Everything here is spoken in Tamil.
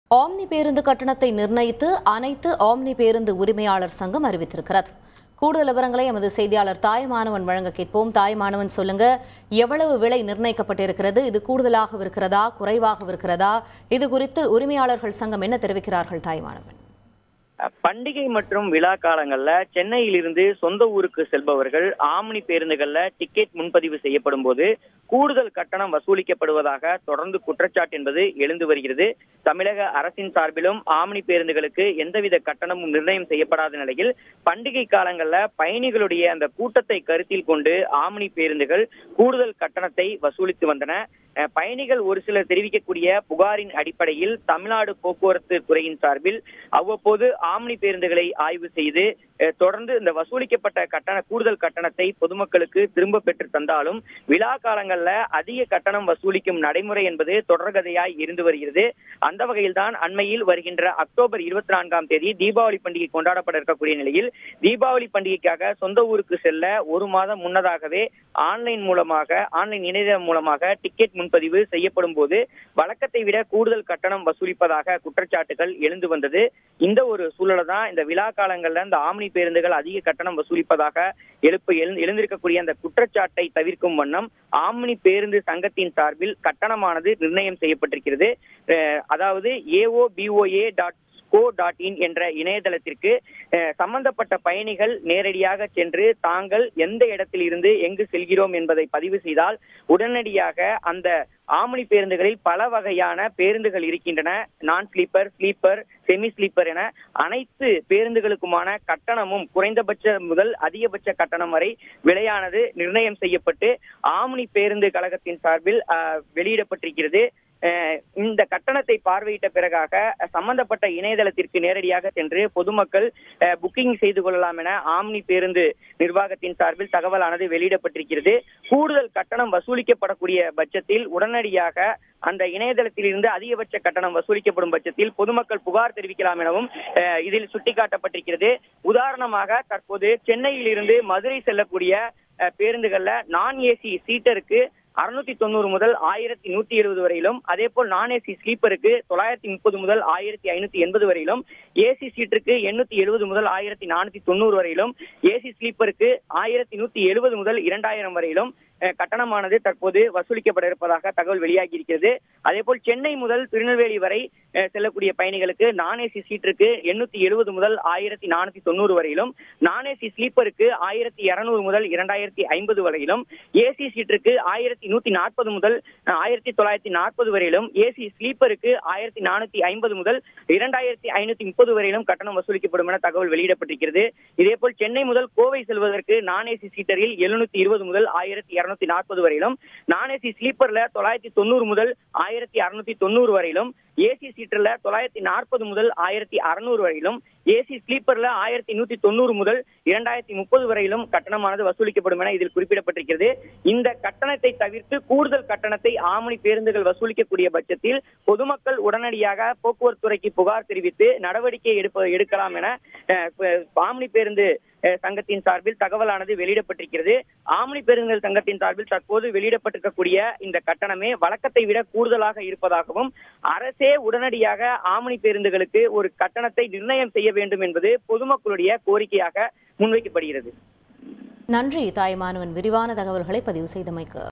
ஆம்னி பேருந்து கட்டணத்தை நிர்ணயித்து அனைத்து ஆம்னி பேருந்து உரிமையாளர் சங்கம் அறிவித்திருக்கிறது கூடுதல் விவரங்களை எமது செய்தியாளர் தாயமானவன் வழங்க கேட்போம் தாயமானவன் சொல்லுங்க எவ்வளவு விலை நிர்ணயிக்கப்பட்டிருக்கிறது இது கூடுதலாக இருக்கிறதா குறைவாக இருக்கிறதா இது குறித்து உரிமையாளர்கள் சங்கம் என்ன தெரிவிக்கிறார்கள் தாயமானவன் பண்டிகை மற்றும் விழா காலங்கள்ல சென்னையிலிருந்து சொந்த ஊருக்கு செல்பவர்கள் ஆம்னி பேருந்துகள்ல டிக்கெட் முன்பதிவு செய்யப்படும் போது கூடுதல் கட்டணம் வசூலிக்கப்படுவதாக தொடர்ந்து குற்றச்சாட்டு என்பது எழுந்து வருகிறது தமிழக அரசின் சார்பிலும் ஆம்னி பேருந்துகளுக்கு எந்தவித கட்டணமும் நிர்ணயம் செய்யப்படாத நிலையில் பண்டிகை காலங்கள்ல பயணிகளுடைய அந்த கூட்டத்தை கருத்தில் கொண்டு ஆம்னி பேருந்துகள் கூடுதல் கட்டணத்தை வசூலித்து வந்தன அஹ் பயணிகள் ஒரு சிலர் தெரிவிக்கக்கூடிய புகாரின் அடிப்படையில் தமிழ்நாடு போக்குவரத்து துறையின் சார்பில் அவ்வப்போது ஆம்னி பேருந்துகளை ஆய்வு செய்து அஹ் தொடர்ந்து இந்த வசூலிக்கப்பட்ட கட்டண கூடுதல் கட்டணத்தை பொதுமக்களுக்கு திரும்ப பெற்று தந்தாலும் விழா காலங்கள்ல அதிக கட்டணம் வசூலிக்கும் நடைமுறை என்பது தொடர்கதையாய் இருந்து வருகிறது அந்த வகையில்தான் அண்மையில் வருகின்ற அக்டோபர் இருபத்தி நான்காம் தேதி தீபாவளி பண்டிகை கொண்டாடப்பட இருக்கக்கூடிய நிலையில் தீபாவளி பண்டிகைக்காக சொந்த ஊருக்கு செல்ல ஒரு மாதம் முன்னதாகவே ஆன்லைன் மூலமாக ஆன்லைன் இணையதளம் மூலமாக டிக்கெட் முன்பதிவு செய்யப்படும் போது வழக்கத்தை விட கூடுதல் கட்டணம் வசூலிப்பதாக குற்றச்சாட்டுகள் எழுந்து வந்தது இந்த ஒரு சூழலை தான் இந்த விழா காலங்கள்ல இந்த ஆம்னி பேருந்துகள் அதிக கட்டணம் வசூலிப்பதாக எழுப்பு எழு- எழுந்திருக்கக்கூடிய அந்த குற்றச்சாட்டை தவிர்க்கும் வண்ணம் ஆம்னி பேருந்து சங்கத்தின் சார்பில் கட்டணமானது நிர்ணயம் செய்யப்பட்டிருக்கிறது அஹ் அதாவது AO POA dot co dot in என்ற இணையதளத்திற்கு அஹ், சம்பந்தப்பட்ட பயணிகள் நேரடியாக சென்று தாங்கள் எந்த இடத்தில் இருந்து எங்கு செல்கிறோம் என்பதை பதிவு செய்தால் உடனடியாக அந்த ஆம்னி பேருந்துகளில் பல வகையான பேருந்துகள் இருக்கின்றன நான் ஸ்லீப்பர் ஸ்லீப்பர் செமி ஸ்லீப்பர் என அனைத்து பேருந்துகளுக்குமான கட்டணமும் குறைந்தபட்ச முதல் அதிகபட்ச கட்டணம் வரை விலையானது நிர்ணயம் செய்யப்பட்டு ஆம்னி பேருந்து கழகத்தின் சார்பில் அஹ், வெளியிடப்பட்டிருக்கிறது அஹ் இந்த கட்டணத்தை பார்வையிட்ட பிறகாக அஹ், சம்பந்தப்பட்ட இணையதளத்திற்கு நேரடியாக சென்று பொதுமக்கள் அஹ், புக்கிங் செய்து கொள்ளலாம் என ஆம்னி பேருந்து நிர்வாகத்தின் சார்பில் தகவலானது வெளியிடப்பட்டிருக்கிறது கூடுதல் கட்டணம் வசூலிக்கப்படக்கூடிய பட்சத்தில் உடனடியாக அந்த இணையதளத்தில் இருந்து அதிகபட்ச கட்டணம் வசூலிக்கப்படும் பட்சத்தில் பொதுமக்கள் புகார் தெரிவிக்கலாம் எனவும் அஹ், இதில் சுட்டிக்காட்டப்பட்டிருக்கிறது உதாரணமாக தற்போது சென்னையில் இருந்து மதுரை செல்லக்கூடிய அஹ், பேருந்துகள்ல நான் ஏசி சீட்டருக்கு அறுநூத்தி தொண்ணூறு முதல் ஆயிரத்தி நூத்தி எழுபது வரையிலும் அதே போல் நான் ஏசி ஸ்லீப்பருக்கு தொள்ளாயிரத்தி முப்பது முதல் ஆயிரத்தி ஐநூத்தி எண்பது வரையிலும் ஏசி சீட்டிற்கு எண்ணூத்தி எழுபது முதல் ஆயிரத்தி நானூத்தி தொண்ணூறு வரையிலும் ஏசி ஸ்லீப்பருக்கு ஆயிரத்தி நூத்தி எழுபது முதல் இரண்டாயிரம் வரையிலும் அஹ், கட்டணமானது தற்போது வசூலிக்கப்பட இருப்பதாக தகவல் வெளியாகி இருக்கிறது அதே போல் சென்னை முதல் திருநெல்வேலி வரை அஹ், செல்லக்கூடிய பயணிகளுக்கு நான் ஏசி சீட்டிற்கு எண்ணூத்தி எழுபது முதல் ஆயிரத்தி நானூத்தி தொண்ணூறு வரையிலும் நான் ஏசி ஸ்லீப்பருக்கு ஆயிரத்தி இருநூறு முதல் இரண்டாயிரத்தி ஐம்பது வரையிலும் ஏசி சீட்டிற்கு ஆயிரத்தி நூத்தி நாற்பது முதல் ஆயிரத்தி தொள்ளாயிரத்தி நாற்பது வரையிலும் ஏசி ஸ்லீப்பருக்கு ஆயிரத்தி நானூத்தி ஐம்பது முதல் இரண்டாயிரத்தி ஐநூத்தி முப்பது வரையிலும் கட்டணம் வசூலிக்கப்படும் என தகவல் வெளியிடப்பட்டிருக்கிறது இதேபோல் சென்னை முதல் கோவை செல்வதற்கு நான் ஏசி சீட்டரில் எழுநூத்தி இருபது முதல் ஆயிரத்தி இருநூத்தி நாற்பது வரையிலும் நான் ஏசி ஸ்லீப்பர்ல தொள்ளாயிரத்தி தொண்ணூறு முதல் ஆயிரத்தி அறுநூத்தி தொண்ணூறு வரையிலும் ஏசி சீட்டர்ல தொள்ளாயிரத்தி நாற்பது முதல் ஆயிரத்தி அறுநூறு வரையிலும் ஏசி ஸ்லீப்பர்ல ஆயிரத்தி நூத்தி தொண்ணூறு முதல் இரண்டாயிரத்தி முப்பது வரையிலும் கட்டணமானது வசூலிக்கப்படும் என இதில் குறிப்பிடப்பட்டிருக்கிறது இந்த கட்டணத்தை தவிர்த்து கூடுதல் கட்டணத்தை ஆமணி பேருந்துகள் வசூலிக்கக்கூடிய பட்சத்தில் பொதுமக்கள் உடனடியாக போக்குவரத்து துறைக்கு புகார் தெரிவித்து நடவடிக்கை எடுப்ப எடுக்கலாம் என அஹ், ப- ஆம்னி பேருந்து அஹ், சங்கத்தின் சார்பில் தகவலானது வெளியிடப்பட்டிருக்கிறது ஆம்னி பேருந்துகள் சங்கத்தின் சார்பில் தற்போது வெளியிடப்பட்டிருக்கக்கூடிய இந்த கட்டணமே வழக்கத்தை விட கூடுதலாக இருப்பதாகவும் அரசே உடனடியாக ஆம்னி பேருந்துகளுக்கு ஒரு கட்டணத்தை நிர்ணயம் செய்ய வேண்டும் என்பது பொதுமக்களுடைய கோரிக்கையாக முன்வைக்கப்படுகிறது நன்றி தாய்மானவன் விரிவான தகவல்களை பதிவு செய்தமைக்கு